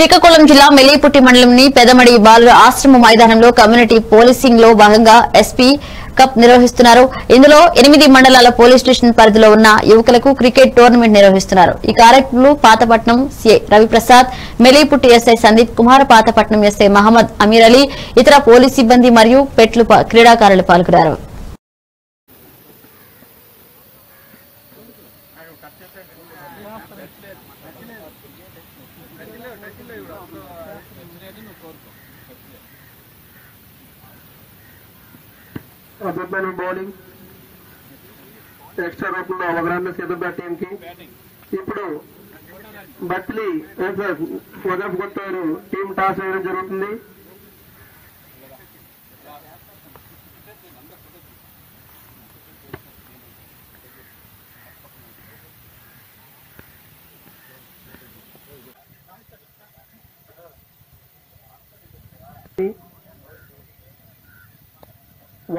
శ్రీకాకుళం జిల్లా మెల్లిపుట్టి మండలంని పెదమడి బాలుర ఆశ్రమ మైదానంలో కమ్యూనిటీ పోలీసింగ్ లో భాగంగా ఎస్పీ కప్ నిర్వహిస్తున్నారు ఇందులో ఎనిమిది మండలాల పోలీస్ స్టేషన్ పరిధిలో ఉన్న యువకులకు క్రికెట్ టోర్నమెంట్ నిర్వహిస్తున్నారు ఈ కార్యక్రమంలో Pathapatnam CI Raviprasad Melliputti SI Sandeep Kumar Pathapatnam SI Mohammed Ameer Ali ఇతర పోలీస్ సిబ్బంది మరియు పెట్లు పా- క్రీడాకారులు పాల్గొన్నారు అద్భుతమైన బౌలింగ్ ఎక్స్ట్రా రూపంలో అవగాహన సిద్ధపడ్డ టీం కి ఇప్పుడు బత్లీ వదరపు కొట్టారు టీం టాస్ వేయడం జరుగుతుంది